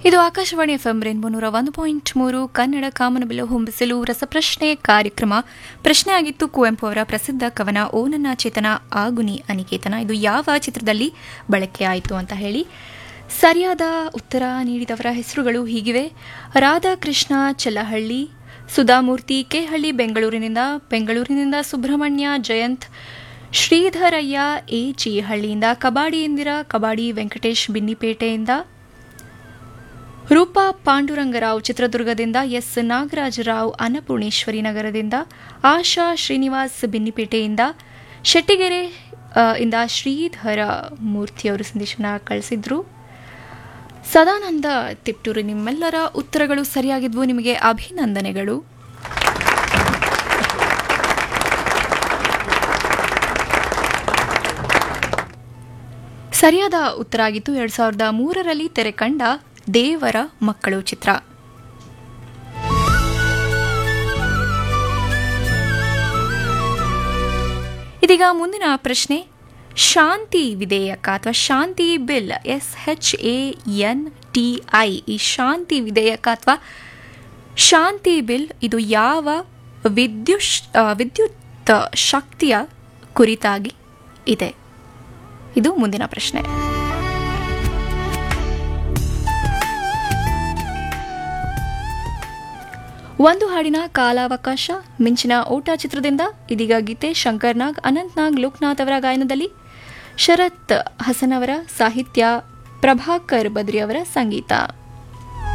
ಇದು Akashvani FM rainbow ನೂರ ಒಂದು ಪಾಯಿಂಟ್ ಮೂರು ಕನ್ನಡ ಕಾಮನಬಿಲ್ಲು ಹೊಂಬಿಸಲು ರಸಪ್ರಶ್ನೆ ಕಾರ್ಯಕ್ರಮ ಪ್ರಶ್ನೆ ಆಗಿತ್ತು ಕುವೆಂಪು ಅವರ ಪ್ರಸಿದ್ಧ ಕವನ ಓ ನನ್ನ ಚೇತನ ಆಗುನಿ ಅನಿಕೇತನ ಇದು ಯಾವ ಚಿತ್ರದಲ್ಲಿ ಬಳಕೆ ಆಯಿತು ಅಂತ ಹೇಳಿ ಸರಿಯಾದ ಉತ್ತರ ನೀಡಿದವರ ಹೆಸರುಗಳು ಹೀಗಿವೆ ರಾಧಾಕೃಷ್ಣ ಚೆಲ್ಲಹಳ್ಳಿ ಸುಧಾಮೂರ್ತಿ ಕೆಹಳ್ಳಿ ಬೆಂಗಳೂರಿನಿಂದ ಬೆಂಗಳೂರಿನಿಂದ ಸುಬ್ರಹ್ಮಣ್ಯ ಜಯಂತ್ ಶ್ರೀಧರಯ್ಯ ಎ ಚೀಹಳ್ಳಿಯಿಂದ ಕಬಾಡಿ ಇಂದಿರಾ ಕಬಾಡಿ ವೆಂಕಟೇಶ್ ಬಿನ್ನಿಪೇಟೆಯಿಂದ ರೂಪಾ ಪಾಂಡುರಂಗರಾವ್ ಚಿತ್ರದುರ್ಗದಿಂದ ಎಸ್ ನಾಗರಾಜರಾವ್ ಅನ್ನಪೂರ್ಣೇಶ್ವರಿ ನಗರದಿಂದ ಆಶಾ ಶ್ರೀನಿವಾಸ್ ಬಿನ್ನಿಪೇಟೆಯಿಂದ ಶೆಟ್ಟಿಗೆರೆ ಆ, ಇಂದ ಶ್ರೀಧರ ಮೂರ್ತಿಯವರು ಸಂದೇಶನ ಕಳಿಸಿದ್ರು ಸದಾನಂದ ತಿಪ್ಟೂರು ನಿಮ್ಮೆಲ್ಲರ ಉತ್ತರಗಳು ಸರಿಯಾಗಿದ್ವು ನಿಮಗೆ ಅಭಿನಂದನೆಗಳು ಸರಿಯಾದ ಉತ್ತರ ಆಗಿತ್ತು ಎರಡ್ ಸಾವಿರದ ಮೂರರಲ್ಲಿ ತೆರೆ ಕಂಡ ದೇವರ ಮಕ್ಕಳು ಚಿತ್ರ ಇದೀಗ ಮುಂದಿನ ಪ್ರಶ್ನೆ ಶಾಂತಿ ವಿಧೇಯಕ ಅಥವಾ Shanti bill S H A N T I ಈ ಶಾಂತಿ ವಿಧೇಯಕ ಅಥವಾ ಶಾಂತಿ ಬಿಲ್ ಇದು ಯಾವ ವಿದ್ಯುತ್ ವಿದ್ಯುತ್ ಶಕ್ತಿಯ ಕುರಿತಾಗಿ ಇದೆ ಇದು ಮುಂದಿನ ಪ್ರಶ್ನೆ ಒಂದು ಹಾಡಿನ ಕಾಲಾವಕಾಶ ಮಿಂಚಿನ ಓಟ ಚಿತ್ರದಿಂದ ಇದೀಗ ಗೀತೆ ಶಂಕರ್ ನಾಗ್ ಅನಂತ್ ನಾಗ್ ಲೋಕನಾಥ್ ಅವರ ಗಾಯನದಲ್ಲಿ ಶರತ್ ಹಸನ್ ಅವರ ಸಾಹಿತ್ಯ ಪ್ರಭಾಕರ್ ಬದ್ರಿ ಅವರ ಸಂಗೀತ